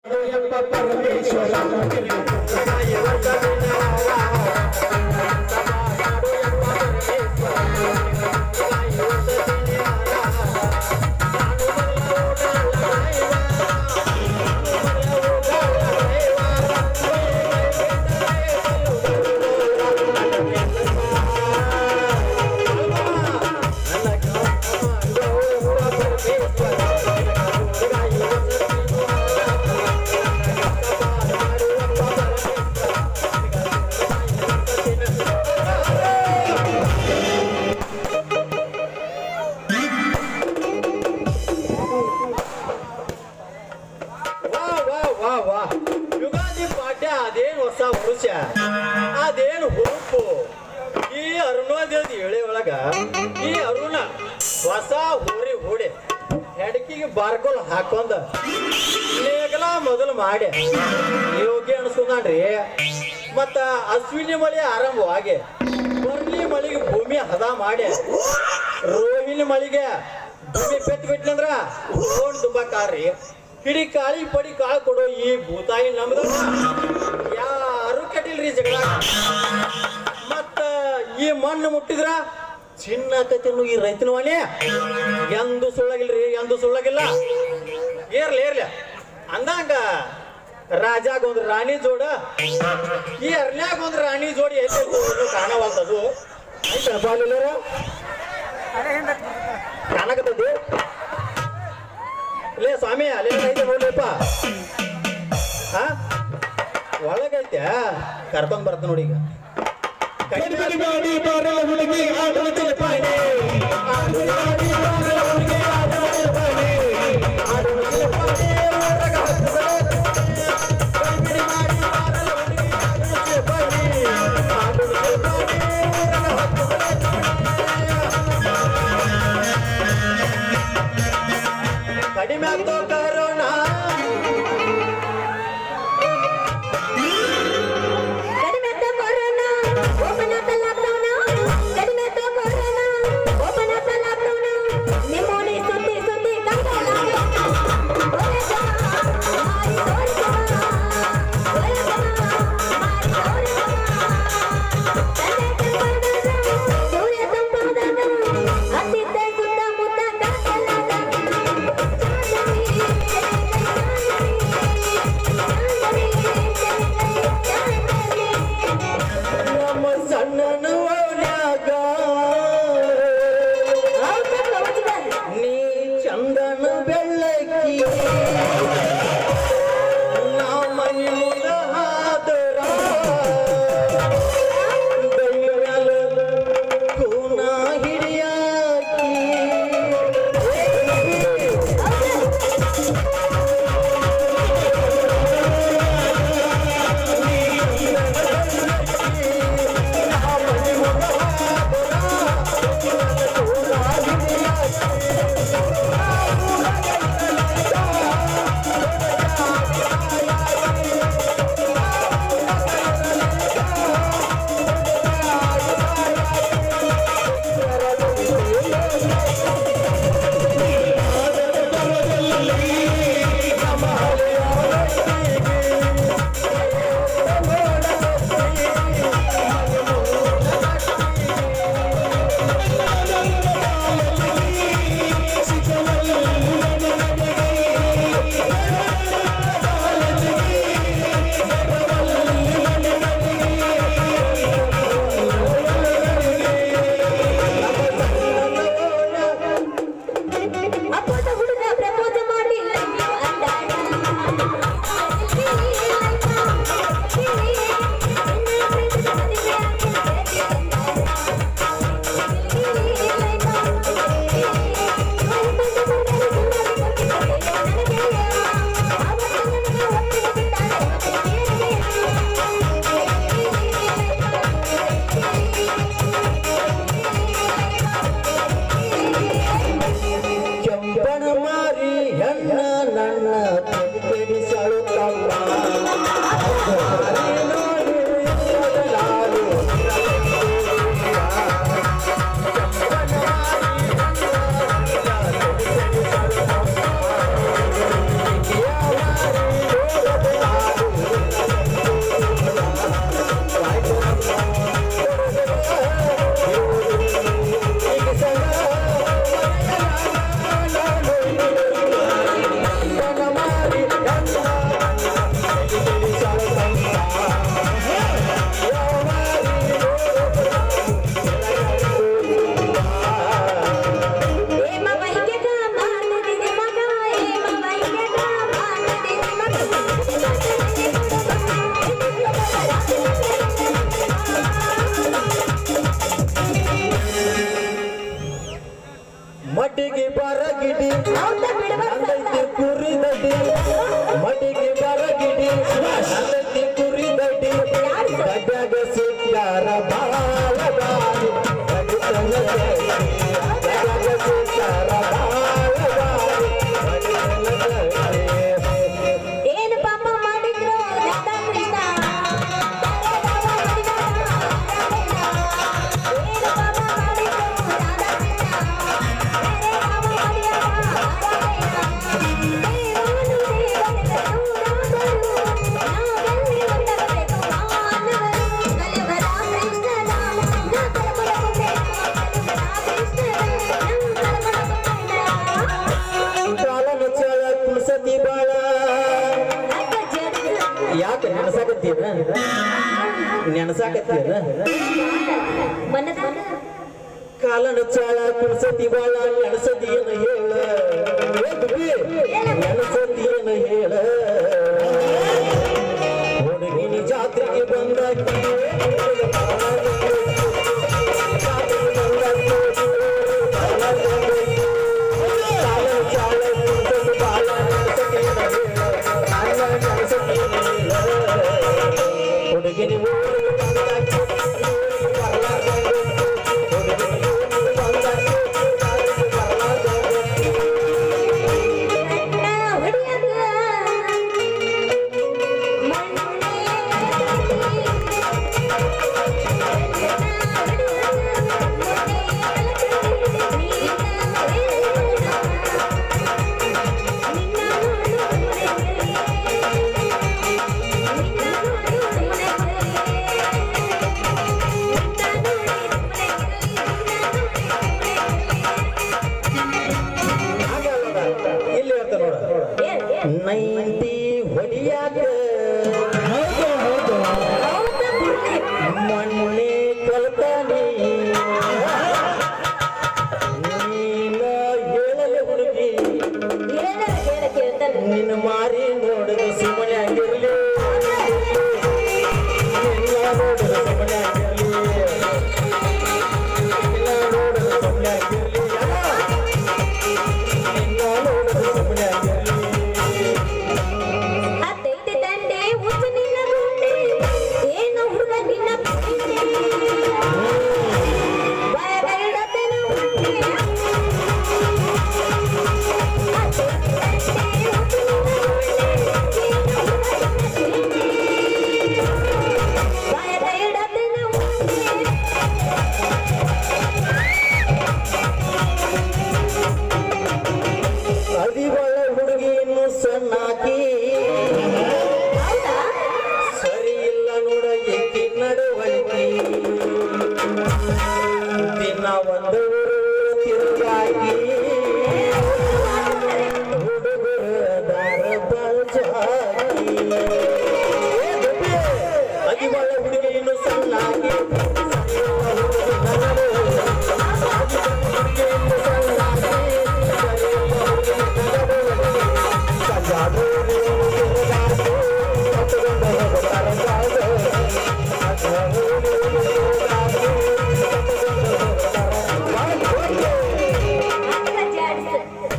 ವಾ ವಾ ವಾ ವಾ ಯುಗಾದಿ ಪಾಠ್ಯ ಅದೇನು ಹೊಸ ವರುಷ ಅದೇನು ಹುರುಪು ಈ ಅರುಣೋದಯದ ಎಳೆ ಒಳಗ ಈ ಅರುಣ ಹೊಸ ಹೋರಿ ಹೂಡೆ ಹೆಡಕಿಗೆ ಬಾರ್ಕೋಲ್ ಹಾಕೊಂಡ ನೇಗಲ ಮೊದಲು ಮಾಡಿ ಯೋಗಿ ಅನ್ಸ್ಕೊಂಡ್ರಿ ಮತ್ತ ಅಶ್ವಿನಿ ಮಳೆ ಆರಂಭವಾಗಿ ಬರ್ಲಿ ಮಳೆಗೆ ಭೂಮಿ ಹದ ಮಾಡಿ ರೋಹಿಣಿ ಮಳೆಗೆ ಭೂಮಿ ಪೆಟ್ಟು ಬಿಟ್ನಂದ್ರ ಫೋನ್ ತುಂಬಾಕಾರ್ರಿ ಹಿಡಿ ಕಾಳಿ ಪಡಿ ಕಾಳು ಕೊಡೋ ಈ ಭೂತಾಯಿ ನಮ್ದು ಯಾರು ಕೆಟ್ಟಿಲ್ರಿ ಜಗಳ ಮತ್ತ ಈ ಮಣ್ಣು ಮುಟ್ಟಿದ್ರ ಚಿನ್ನ ಕತ್ತಿನ್ನು ಈ ರೈತನ ವಾಣಿ ಎಂದು ಸುಳ್ಳಾಗಿಲ್ರಿ ಎಂದು ಸುಳ್ಳಾಗಿಲ್ಲ ಏರ್ಲಿ ಏರ್ಲಿ ಅಂದಂಗ ರಾಜಾಗ ಒಂದು ರಾಣಿ ಜೋಡ ಈ ಅರ್ನ್ಯಾಗ ಒಂದು ರಾಣಿ ಜೋಡಿ ಎಲ್ಲಿ ಕಾಣವಲ್ತದು ಬಾಲಿಲ್ಲರ ಕಾಣಕತ್ತದಿ ಲೇ ಸ್ವಾಮಿ ಅಲ್ಲೇ ಐತೆ ನೋಡ್ಲಿಪ್ಪ ಹಾ ಒಳಗೈತೆ ಕರ್ಕೊಂಡ್ ಬರ್ತ ನೋಡಿ ಈಗ ಕೈ ಮೇಲೆ ಮಾಡಿ ಬರಲ ಹುಡುಗಿ ಆಟದ ಚಿಲಪಾಣಿ. ಆಟದ ಮಾಡಿ ಬರಲ ಹುಡುಗಿ ಆಟದ ಚಿಲಪಾಣಿ. ಆಟದ ಚಿಲಪಾಣಿ ಹೊರಗ ಹತ್ತದ ಕೈ ಮೇಲೆ ಮಾಡಿ ಬರಲ ಹುಡುಗಿ ಆಟದ ಚಿಲಪಾಣಿ. ಆಟದ ಚಿಲಪಾಣಿ ಹೊರಗ ಹತ್ತದ ಕಡಿಮೆ ಆಗ್ತೋ ಕರೋನಾ ಕಡಿಮೆ ಆಯ್ತಾ ಕೊರೋನಾ ಓಪನ್ ಆಯ್ತಾ ಲಾಕ್ಡೌನ್ ಕಡಿಮೆ ಆಯ್ತಾ ಕೊರೋನಾ ಓಪನ್ ಆಯ್ತಾ ಲಾಕ್ಡೌನ್ ನೆನಸಾಕತ್ತೀರ ನೆನಸಾಕತ್ತೀರ ಮನದಾಗ ಕಾಲನ ಚಾಳ ಕುಣಸತಿ ಬಾಳ ನೆನಸತಿ ಏನ ಹೇಳ ಏ ಗುಬ್ಬಿ, ನೆನಸತಿ ಏನ ಹೇಳ ಹುಡುಗಿನಿ ಜಾತ್ರೆಗೆ ಬಂದಾಕಿ ಕಾಲನ ಚಾಳ ಕುಣಸತಿ ಬಾಳ ನೆನಸತಿ ಏನ ಹೇಳ ಕಾಲ ನೆನಸತಿ ಏನ ಹೇಳ ಹುಡುಗಿನಿ ಊರಿಗೆ ಬಂದಾಕಿ ಊರಿಗೆ ಬರ್ಲಾರ್ದಂಗೆ ಹುಡುಗಿನಿ ಊರಿಗೆ ಬಂದಾಕಿ ಊರಿಗೆ ಬರ್ಲಾರ್ದಂಗೆ ಕಣ್ಣ ಹೊಡೆಯದ ಇಲ್ಲಿ ಹೇಳ್ತ ನೋಡ ನೈಂಟಿ ಹೊಡಿಯಾಕ ಮಣ್ಣೆ ಕಲ್ತಾನಿ ನೀನ ಹೇಳಲೆ ಹುಡುಗಿ ನಿನ್ನ ಮಾರಿ ನೋಡಿದ ಸುಮ್ಮನೆ ಆಗಿರ್ಲಿ ನಿನ್ನ ನೋಡಿದ ಸುಮ್ಮನೆ ಆಗಿರ್ಲಿ ನಿನ್ನ ನೋಡಿದ ಸುಮ್ಮನೆ ಆಗಿರ್ಲಿ ನಿನ್ನ ನೋಡಿದ ಸುಮ್ಮನೆ ಆಗಿರ್ಲಿ ಹತ್ತೈತೆ ದಂಡೆ ಉಚ್ಚ ನಿನ್ನ ಗುಂಡೆ ಏನು ಹುಡುಗ ನಿನ್ನ ಪಿಂಡೆ ಬಾಯ ಬೈಡತನ ಉಂಡೆ ಹತ್ತೈತೆ ದಂಡೆ ಉಚ್ಚ ನಿನ್ನ ಗುಂಡೆ ಏನು ಹುಡುಗ ನಿನ್ನ ಪಿಂಡೆ ಬಾಯ ಬೈಡತನ ಉಂಡೆ ಅದಿವಳ ಹುಡುಗಿ ಇನ್ನು ಸಣ್ಣಾಕಿ ಹೌದಾ ಸರಿ ಇಲ್ಲ ನೋಡ ಎಕ್ಕಿ ನಡವಳಿಕೆ ದಿನ ಒಂದು ಊರು ತಿರುಗಾಕಿ ಹುಡುಗರ ದಾರ ಬಳ್ಜಾಕಿ ಅದಿವಳ ಹುಡುಗಿ ಇನ್ನು ಸಣ್ಣಾಕಿ ಸರಿ ಇಲ್ಲ ಹುಡುಗಿ ನಡವಳಿಕೆ. ಅದಿವಳ ಹುಡುಗಿ ಇನ್ನು ಸಣ್ಣಾಕಿ, ಸರಿ ಇಲ್ಲ ಹುಡುಗಿ ನಡವಳಿಕೆ. ಸಂಜಾದೂರು ತಿರುಗಾಕಿ, ಹೊತ್ತುಕೊಂಡು ಹೋಗುತ್ತಾರ ಬಾಳು. ಅದ್ರೂರು ತಿರುಗಾಕಿ, ಹೊತ್ತುಕೊಂಡು ಹೋಗುತ್ತಾರ ಬಾಳು. ಆಟದ ಜಾಡ್ಸ್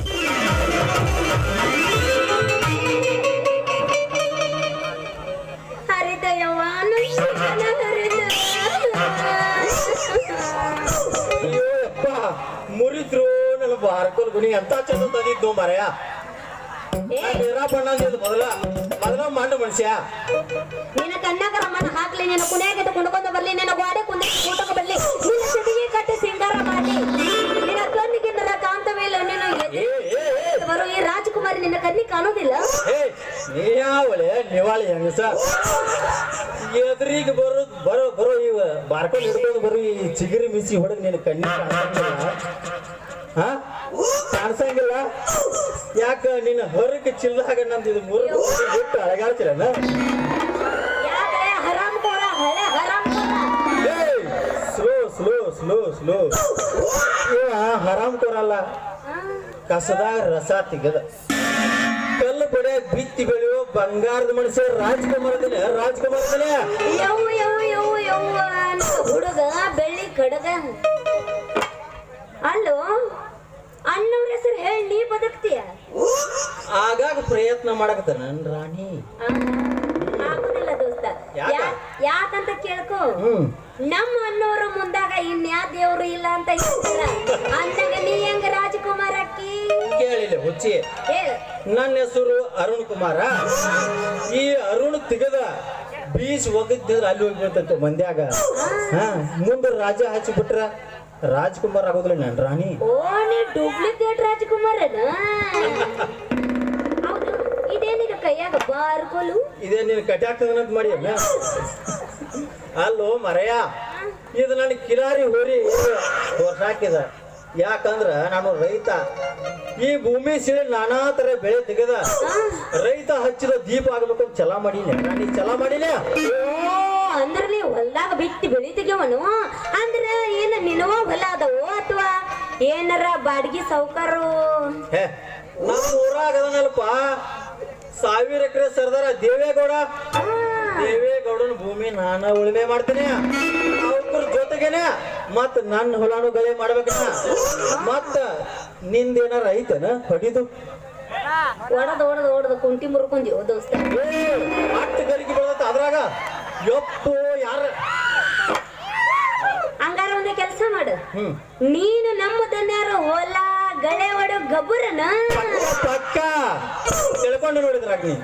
ಹರಿದ ಯವಾನು ಶಿವನ ಹರಿದ ಅಯ್ಯೋ ಅಪ್ಪ ಮುರಿದ್ರು ನನ್ನ ಬಾರ್ಕೋಲ್ ಗುಣಿ ಅಂತ ಚಂದ ತಂದಿದ್ದು ಮರೆಯ ನೀರ ಬಣ್ಣ ಅಂದಿದ್ದು ಮೊದಲ ಮೊದಲ ಮಂಡ ಮನುಷ್ಯ ನಿನ್ನ ಕಣ್ಣಾಗ ರಮ್ಮನ ಹಾಕ್ಲಿ ನಿನ್ನ ಕುಣಿಯಾಗ ಕುಣ್ಕೊಂಡ ಬರ್ಲಿ ನಿನ್ನ ಗೋಡೆ ಕುಂದ ಊಟಕ ಬರ್ಲಿ ನಿನ್ನ ಸದಿಗೆ ಕಟ್ಟಿ ಸಿಂಗಾರ ಮಾಡಿ ನಿನ್ನ ಕಣ್ಣಿಗೆ ನರ ಕಾಂತವೇಲ ನಿನ್ನ ಏ ಏ ಏ, ಬರೋ ಈ ರಾಜಕುಮಾರಿ ನಿನ್ನ ಕಣ್ಣಿಗೆ ಕಾಣೋದಿಲ್ಲ ಏ ನೀ ಯಾವಳೆ ನಿವಾಳಿ ಹೆಂಗಸ ಎದುರಿಗೆ ಬರೋ ಬರೋ ಬರೋ ಇವ ಬಾರ್ಕೋಲ್ ಹಿಡ್ಕೊಂಡು ಬರೋ ಈ ಚಿಗಿರಿ ಮಿಸಿ ಹೊಡೆದು ನಿನ್ನ ಕಣ್ಣಿ ಕಾಣಿಸಂಗಿಲ್ಲ ಹಾ ಕಾಣಿಸಂಗಿಲ್ಲ ಯಾಕ ನಿನ್ನ ಹೊರಕ್ಕೆ ಚಿಲ್ದಾಗ ನಂದು ಇದು ಮುರಿದು ಬಿಟ್ಟು ಅಳಗಾಡ್ತಿರಲ್ಲ ಯಾಕೆ ಹರಾಮ್ ಕೋರ ಹಳೆ ಹರಾಮ್ ಕೋರ ಸ್ಲೋ ಸ್ಲೋ ಸ್ಲೋ ಸ್ಲೋ ಇವ ಹರಾಮ್ ಕೊರಲ್ಲ ಕಸದಾಗ ರಸ ತೆಗದ ಕಲ್ಲು ಬಡಿಯಾಗ ಬಿತ್ತಿ ಬೆಳೆಯೋ ಬಂಗಾರದ ಮನುಷ್ಯ ರಾಜ್ಕುಮಾರದನೆ ರಾಜ್ಕುಮಾರದನೆ ಯವ್ವ ಯವ್ವ ಯವ್ವ ಯವ್ವ ಅಂತ ಹುಡುಗ ಬೆಳ್ಳಿ ಕಡಗ ಅಲ್ಲೋ ಅಣ್ಣವ್ರ ಹೆಸರು ಹೇಳಿ ನೀ ಬದುಕ್ತೀಯ ಆಗಾಗ ಪ್ರಯತ್ನ ಮಾಡಕತ್ತ ನನ್ ರಾಣಿ ಆ, ಆಗುದಿಲ್ಲ ದೋಸ್ತ ಯಾಕ? ಯಾ- ಯಾಕಂತ ಕೇಳ್ಕೊ ಹ್ಮ್ ನಮ್ಮ ಅನ್ನೋರ ಮುಂದಾಗ ಇನ್ಯಾ ದೇವ್ರು ಇಲ್ಲ ಅಂತ ಹೇಳ್ತಾರ ಅಂದಾಗ ನೀ ಹೆಂಗ ರಾಜಕುಮಾರ ಅಕ್ಕಿ ಕೇಳಿಲ್ಲ ಹುಚ್ಚಿ ಹೇಳ ನನ್ನ ಹೆಸರು ಅರುಣ್ ಕುಮಾರ ಈ ಅರುಣ್ ತೆಗದ ಬೀಸ್ ಒಗದಿದ್ರೆ ಅಲ್ಲಿ ಹೋಗಿ ಬೀಳ್ತಂತೆ ಮಂದ್ಯಾಗ ಹಾ ಮುಂದೆ ರಾಜ ಹಚ್ಚಿಬಿಟ್ರ ರಾಜ್ಕುಮಾರ್ ಆಗೋದಿಲ್ಲ ನನ್ ರಾಣಿ ಓ ನೀ ಡೂಪ್ಲಿಕೇಟ್ ರಾಜಕುಮಾರನ ಹೌದು ಇದೇನಿದು ಕೈಯಾಗ ಬಾರ್ಕೋಲು ಇದೇ ನೀನು ಕಟ್ಯಾಕ್ತದನಂತ ಮಾಡಿ ಅಲ್ಲ ಅಲ್ಲೋ ಮರಯ ಇದು ನನ್ನ ಕಿಲಾರಿ ಹೋರಿ ವರ್ಷ ಹಾಕಿದ ಯಾಕಂದ್ರ ನಾನು ರೈತ ಈ ಭೂಮಿ ಸಿಳಿ ನಾನಾ ತರ ಬೆಳೆ ತೆಗೆದ ರೈತ ಹಚ್ಚಿದ ದೀಪ ಆಗ್ಬೇಕು ಅಂತ ಛಲ ಮಾಡಿಲ್ಲ ನಾನು ಛಲ ಮಾಡಿಲ್ಲ ಓ ಅಂದ್ರ ನೀ ಹೊಲ್ದಾಗ ಬಿತ್ತಿ ಬೆಳಿ ತೆಗಿಯವನು ಅಂದ್ರ ಏನ ನಿನವ ಹೊಲ ಅದಾವೋ ಅಥವಾ ಏನಾರ ಬಾಡ್ಗಿ ಸೌಕರು ಹೇ ನಮ್ಮ ಊರಾಗ ಅದನಲ್ಪ ಸಾವಿರ ಎಕರೆ ಸರ್ದಾರ ದೇವೇಗೌಡ ದೇವೇಗೌಡನ ಭೂಮಿ ನಾನ ಉಳುಮೆ ಮಾಡ್ತೀನಿ ಅವ್ರ ಜೊತೆಗೇನೆ ಮತ್ ನನ್ನ ಹೊಲಾನು ಗಳೆ ಮಾಡ್ಬೇಕನ್ನ ಮತ್ತ ನಿಂದೇನಾರ ಐತನ ಹೊಡಿದು ಒಡದ ಒಡದ ಒಡದ ಕುಂಟಿ ಮುರ್ಕೊಂದಿವ್ ದೋಸ್ತ ಅಟ್ಟು ಗರಿಗೆ ಬೆಳದತ್ತ ಅದ್ರಾಗ ಯಪ್ಪು ಯಾರ ಹಂಗಾರ ಒಂದ್ ಕೆಲಸ ಮಾಡು ಹ್ಮ್ ನೀನು ನಮ್ಮ ದನ್ಯಾರ ಹೊಲ ಗಳೆ ಒಡ ಗಬ್ಬರನ ಪಕ್ಕ ತಿಳ್ಕೊಂಡು ನೋಡಿದ್ರಾಗ ನೀ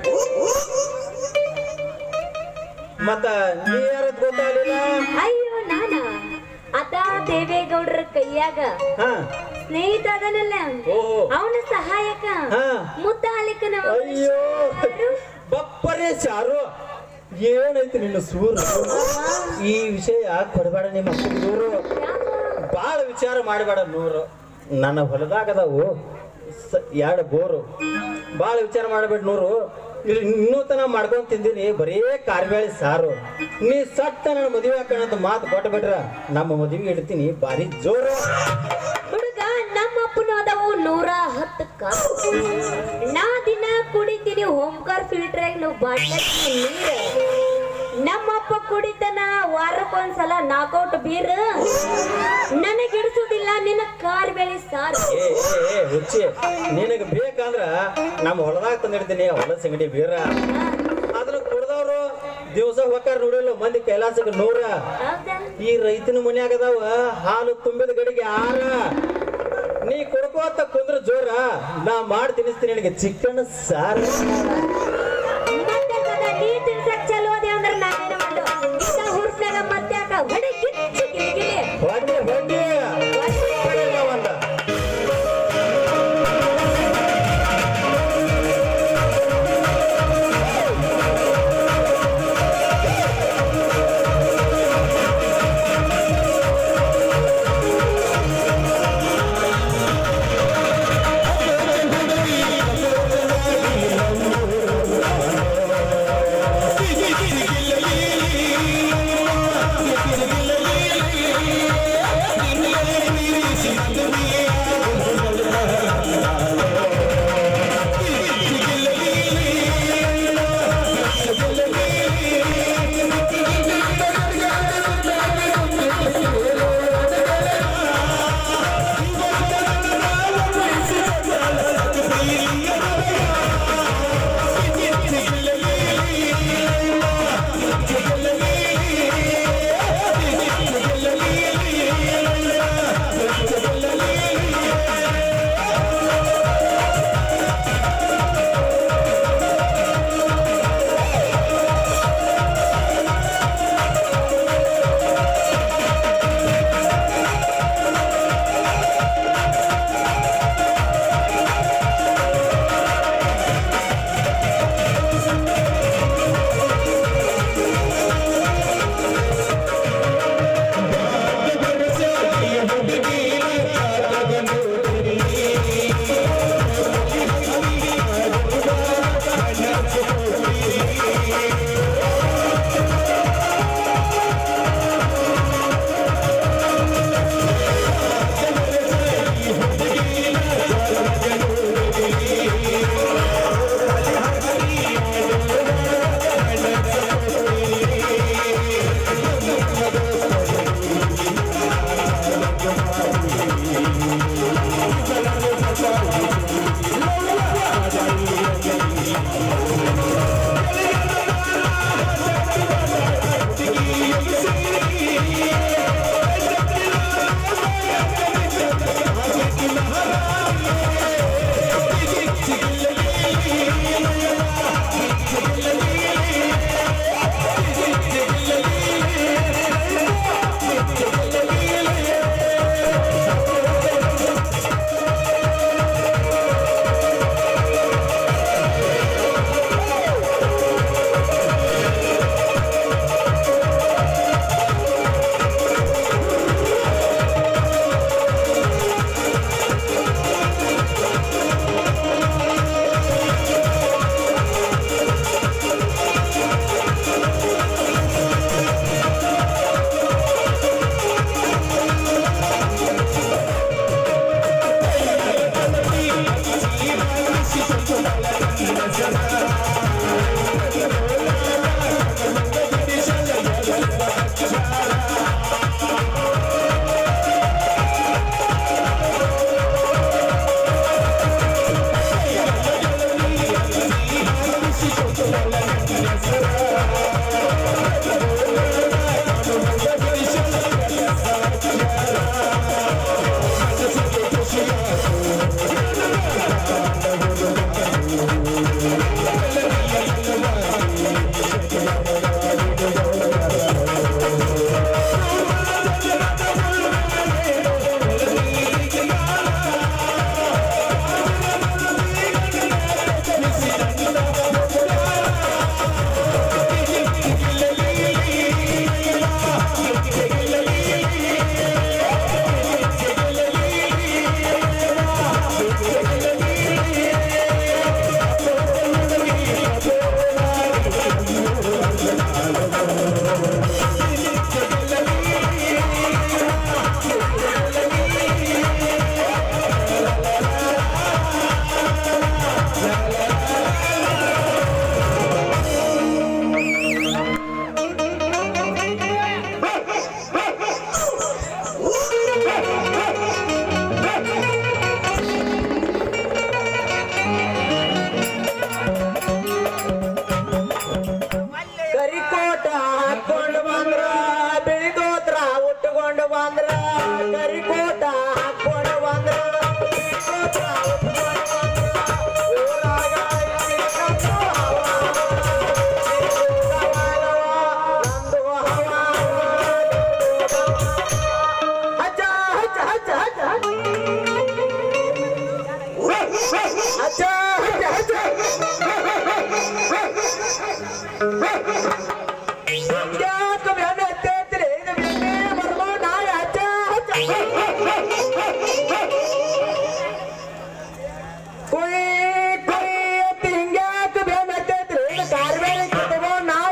ಮತ್ತ ನೀ ಯಾರದ್ ಗೊತ್ತಾಗಲಿಲ್ಲ ಅಯ್ಯೋ ನಾನ ಅದ ದೇವೇಗೌಡರ ಕೈಯಾಗ ಹಾ ಸ್ನೇಹಿತ ಅದನಲ್ಲ ಓಹೋ ಅವನ ಸಹಾಯಕ ಹಾ. ಮುತ್ತಾಲಿಕನ ಅಯ್ಯೋ ಬಪ್ಪರೇ ಚಾರು ಏನೈತಿ ನಿನ್ನ ಸೂರು ಈ ವಿಷಯ ಯಾಕೆ ಕೊಡಬೇಡ ನಿಮ್ಮ ಅಪ್ಪಗೆ ನೂರು ಭಾಳ ವಿಚಾರ ಮಾಡಬೇಡ ನೂರು ನನ್ನ ಹೊಲದಾಗದವು ಎರಡು ಬೋರು ಭಾಳ ವಿಚಾರ ಮಾಡಬೇಡ ನೂರು ಇಲ್ಲಿ ಇನ್ನೂ ತನ ಮಾಡ್ಕೊಂಡ್ ತಿಂದೀನಿ ಬರೇ ಕಾರ್ಬ್ಯಾಳಿ ಸಾರು ನೀ ಸಟ್ಟ ನನ್ನ ಮದುವೆ ಹಾಕೋಣಂತ ಮಾತು ಕೊಟ್ಬಿಟ್ರ ನಮ್ಮ ಮದುವೆ ಇಡ್ತೀನಿ ಭಾರಿ ಜೋರು ಹುಡುಗ ನಮ್ಮ ಅಪ್ಪನ ಅದಾವು ನೂರ ಹತ್ತು ಕಾಸು ನಾ ದಿನ ಕುಡಿತೀನಿ ಹೋಮ್ಕಾರ್ ಫಿಲ್ಟರ್ ನಾವು ಬಾಟ್ಲಿ ನೀರು ನಮ್ಮ ಅಪ್ಪ ಕುಡಿತನ ವಾರಕ್ಕೊಂದ್ಸಲ ನಾಕೌಟ್ ಬೀರ್ ನನಗೆ ಇಡಿಸೋದಿಲ್ಲ ನಿನ್ನ ಕಾರ್ ಬೆಳೆ ಸಾರು ಏ ಏ, ಏ ಹುಚ್ಚಿ ನಿನಗೆ ಬೇಕಂದ್ರ ನಮ್ಮ ಹೊಲದಾಗ ತಂದಿಡ್ತೀನಿ ಹೊಲದ ಸಂಗಡಿ ಬೀರ ಅದನ್ನ ಕುಡ್ದವ್ರು ದಿವಸ ಹೊಕ್ಕಾರ ನೋಡಿಲ್ಲ ಮಂದಿ ಕೈಲಾಸಕ್ಕೆ ನೂರ ಹೌದಾ ಈ ರೈತನ ಮನ್ಯಾಗ ಅದಾವ ಹಾಲು ತುಂಬಿದ ಗಡಿಗೆ ಆರ ನೀ ಕೊಡ್ಕೋತ ಕುಂದ್ರ ಜೋರ ನಾ ಮಾಡಿ ತಿನ್ನಿಸ್ತೀನಿ ನಿನಗೆ ಚಿಕನ್ ಸಾರು ಮತ್ತೆ ಕದ ನೀ ತಿನ್ಸಕ್ ಚಲೋ ಅದೇ ಅಂದ್ರೆ ನಾನೇನು ಮಾಡು ಇಂಥ ಹುರ್ಸ್ನಾಗ ಮತ್ತೆ ಯಾಕ ಹೊಡಿ ಕಿಚ್ಚಿ ಕಿಲಿಕಿಲಿ ಹೊಡ್ಡಿ ಹೊಡ್ಡಿ ಹೊಡಿಲ್ಲ ಒಂದ. ಿ ಯಾಕೆ ಬೆನ್ನು ಎತ್ತೈತ್ರಿ? ಇದು ಬೆನ್ನೇ ಬರ್ಮೋ ನಾಳೆ ಹಚ್ಚ ಹಚ್ಚ. ಕುಯ್ ಕುಯ್ ಅಂತ ಹಿಂಗ್ಯಾಕೆ ಬೆನ್ನು ಎತ್ತೈತ್ರಿ? ಇದು ಕಾರ್ಬೇರಿ ಕಿತ್ಕೊಂಡ್ ನಾಯ.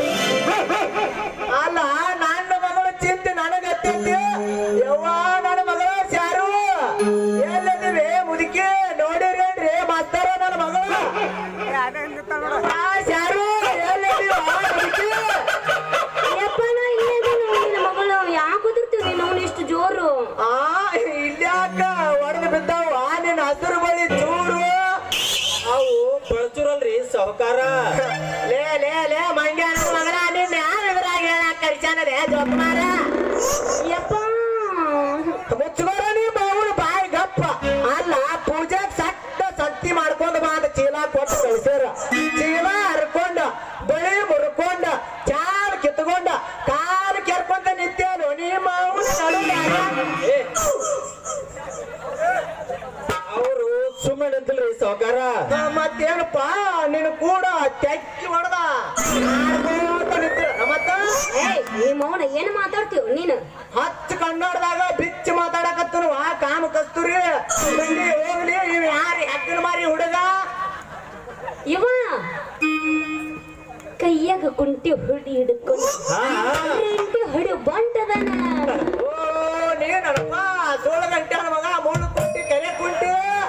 ಅಲ್ಲ ನನ್ನ ಮಗಳ ಚಿಂತೆ ನನಗೆ ಹತ್ತೈತಿ ಯವ್ವ ನನ್ನ ಮಗಳ ಶಾರು ಎಲ್ಲಿದ್ದೀವಿ ಮುದುಕಿ ನೋಡಿರೇನ್ರಿ ಮಾಸ್ತರ ನನ್ನ ಮಗಳು ಆ, ಶಾರು ಎಲ್ಲಿದ್ದೀವ ಮುದುಕಿ ಯಪ್ಪ ನಾ ಇಲ್ಲೇ ಇದೀನಿ ನಿನ್ನ ಮಗಳು ಯಾಕೆ ಉದುರ್ತೀವಿ ನಾವು ಇಷ್ಟು ಜೋರು ಆ ಇಲ್ಯಾಕ ಒಡೆದು ಬಿದ್ದಾವ ನಿನ್ನ ಹಸಿರು ಬಳಿ ಚೂರು ಅವು ಬಳಚೂರಲ್ರಿ ಸಾಹುಕಾರ ಲೇ ಲೇ ಲೇ ಮಂಗ್ಯ ನನ್ನ ಮಗನ ನಿನ್ನ ಯಾರು ಎದುರಾಗ ಹೇಳಾಕ ಕರಿಚಾನರೇ ಜೋಕುಮಾರ ಯಪ್ಪ ಮುಚ್ಚಗೋರ ನೀ ಮಾವನ ಬಾಯಿ ಗಪ್ಪ ಅಲ್ಲ ಪೂಜೆಗ್ ಸಟ್ಟ ಸತ್ತಿ ಮಾಡ್ಕೊಂಡು ಬಾ ಅಂತ ಚೀಲ ಕೊಟ್ಟು ಕಳಿಸ್ಯಾರ ಚೀಲ ಹರ್ಕೊಂಡ ಬಳಿ ಮುರ್ಕೊಂಡ ಚಾಲ್ ಕಿತ್ಕೊಂಡ ಕಾಲು ಕೆರ್ಕೊಂತ ನಿಂತೇನು ನೀ ಮಾವನ ನಡುವ್ಯಾಗ. ಏ ಅವರು ಸುಮ್ಮನೆ ನಿಂತಿಲ್ರಿ ಸಾಹುಕಾರ ಆ, ಮತ್ತೇನಪ್ಪ ನೀನು ಕೂಡ ತೆಕ್ಕಿ ಹೊಡೆದ ಮತ್ತ ಏಯ್ ಈ ಮೌನ ಏನು ಮಾತಾಡ್ತೀವ್ ನೀನು ಹತ್ತು ಕನ್ನಡದಾಗ ಬಿಚ್ಚಿ ಮಾತಾಡಕತ್ತನು ಆ ಕಾಮ ಕಸ್ತೂರಿ ಬನ್ನಿ ಹೋಗ್ಲಿ ಇವ್ ಯಾರು ಹೆಗ್ಗನ ಮಾರಿ ಹುಡುಗ ಇವ ಕೈಯಾಗ ಕುಂಟಿ ಹೊಡಿ ಹಿಡ್ಕೊಂಡು ಹಾ ರೆಂಟಿ ಹೊಡಿ ಬಂಟದನ ಓ ನೀನಪ್ಪ ಸೋಳು ಗಂಟೆ ಮಗ ಮೂರು ಕುಂಟಿ ಕೆರೆ ಕುಂಟಿ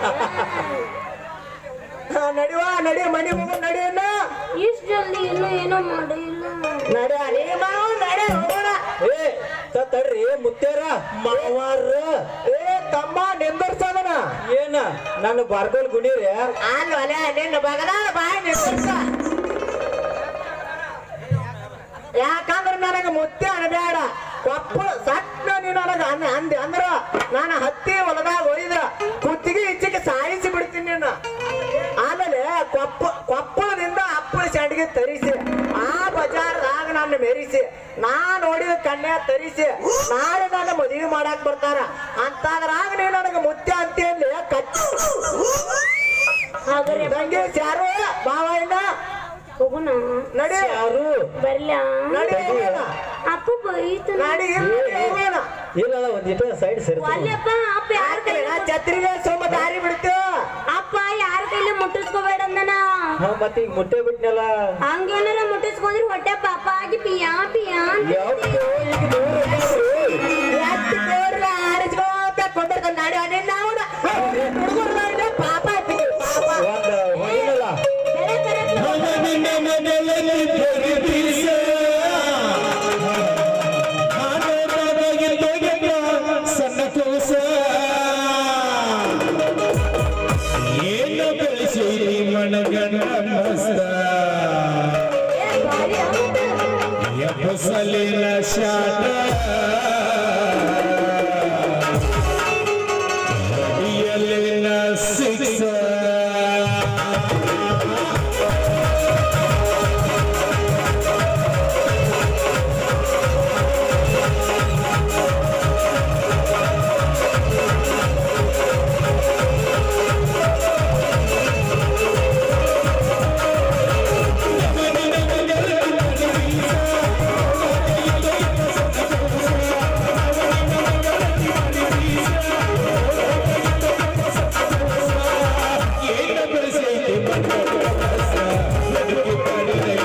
ಹಾ, ನಡಿವ ನಡಿ ಮನಿ ಹೋಗು ನಡಿಯನ್ನ ಇಷ್ಟು ಜಲ್ದಿ ಇನ್ನೂ ಏನೋ ಮಾಡಿಲ್ಲ ನಡಿ ನೀ ಮಾವ ನಡಿ ಹೋಗೋಣ ಏ ತ- ತಡ್ರಿ ಮುತ್ತೇರ ಮಾವಾರ ಏ ತಮ್ಮ ನಿಂದರ್ಸದನ ಏನ ನನ್ನ ಬಾರ್ಕೋಲ್ ಗುಣಿರಿ ಅಲ್ವಲ್ಲ ನಿನ್ನ ಬಗದಾಳ ಬಾಯಿ ನಿಂದರ್ಸ ಯಾಕಂದ್ರೆ ನನಗೆ ಮುತ್ತೆ ಅನಬೇಡ ಕೊಪ್ಪಳ ಸಟ್ನ ನೀ ನನಗ ಅನ್ನ ಅಂದೆ ಅಂದ್ರ ನಾನು ಹತ್ತಿ ಹೊಲದಾಗ ಒಯ್ದ ಕುತ್ತಿಗೆ ಇಚ್ಚಿಗೆ ಸಾಯಿಸಿ ಬಿಡ್ತೀನಿ ನಿನ್ನ ಆಮೇಲೆ ಕೊಪ್ಪ ಕೊಪ್ಪಳದಿಂದ ಅಪ್ಪಳ ಸಂಡಿಗೆ ತರಿಸಿ ಆ ಬಜಾರ್ದಾಗ ನನ್ನ ಮೆರಿಸಿ ನಾ ನೋಡಿದ ಕನ್ಯಾ ತರಿಸಿ ನಾಳೆ ನನ್ನ ಮದುವೆ ಮಾಡಾಕ್ ಬರ್ತಾರ ಅಂತಾದ್ರಾಗ ನೀ ನನಗೆ ಮುತ್ತೆ ಅಂತೇಳಿ ಕಚ್ಚಿ ಹಾಗಾದ್ರೆ ತಂಗಿ ಯಾರು ಬಾವ ಇನ್ನ ಹೋಗೋಣ ನಡಿ ಯಾರು ಬರ್ಲ ನಡಿ ಹೋಗೋಣ. ಅಪ್ಪ ಬೈತ ನಡಿ ಇಲ್ಲಿ ಹೋಗೋಣ ಇಲ್ಲ ಒಂದಿಟ್ಟು ಸೈಡ್ ಸರಿ ಅಲ್ಲಪ್ಪ ಅಪ್ಪ ಯಾರ ಕೈ ನಾ ಛತ್ರಿಗೆ ಸೋಮ ದಾರಿ ಬಿಡ್ತೀವ ಅಪ್ಪ ಯಾರ ಕೈಲಿ ಮುಟ್ಟಿಸ್ಕೋಬೇಡ ಅಂದನ ಹಾ ಮತ್ತೆ ಈಗ ಮುಟ್ಟೆ ಬಿಟ್ನಲ್ಲ ಹಂಗೇನಾರ ಮುಟ್ಟಿಸ್ಕೊಂಡ್ರೆ ಹೊಟ್ಟೆ ಪಾಪ ಆಗಿ ಪಿಯಾ ಪಿಯಾ ಅಂತ ಯಾವ್ದು ಈಗ ದೂರ ಹೋಗ್ರಿ. ಎತ್ತು ಕೋರ್ಲ ಆರಿಸ್ಕೋತ ಕೊಂಡ್ಬರ್ತಾನ ನಡಿ ನಿನ್ನ ಅವನ ಹುಡುಗರು ನೋಡಿ ಪಾಪ ಆಯ್ತು ಪಾಪ ಒಂದ್ ಹೊಡಿನಲ್ಲ ಬೆಳೆ ಕರೆಕ್ಟ್ ಸಣ್ಣ ಕೂಸ ಏನು ಬೆಳೆಸಿರಿ ಮನಗಂಡ ಮಸ್ತ ಏ, ಭಾರಿ ಆಗುತ್ತೆ. ಎಬ್ಬಸಲಿನ ಶಾಟ ಅಡಿಯಲ್ಲಿನ ಸಿಕ್ಸ ಏನು ಬೆಳೆಸೈತಿ ಮನಗಂಡ ಮಸ್ತ ಬದುಕಿ ಪಡೆದ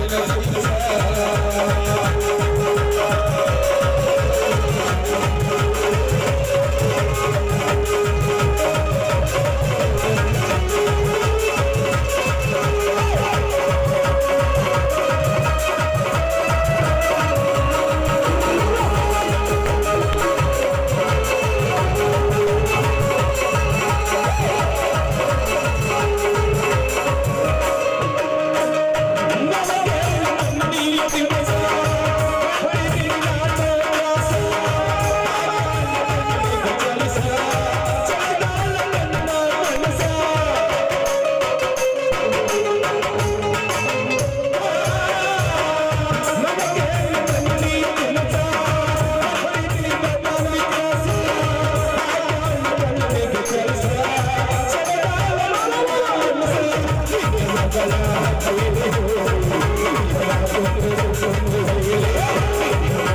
¡Vamos!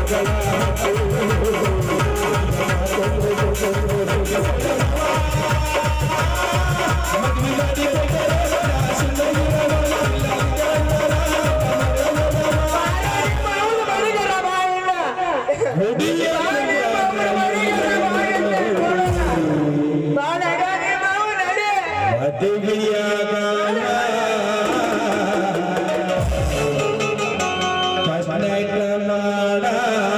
ಮದುವೆಯಾಗ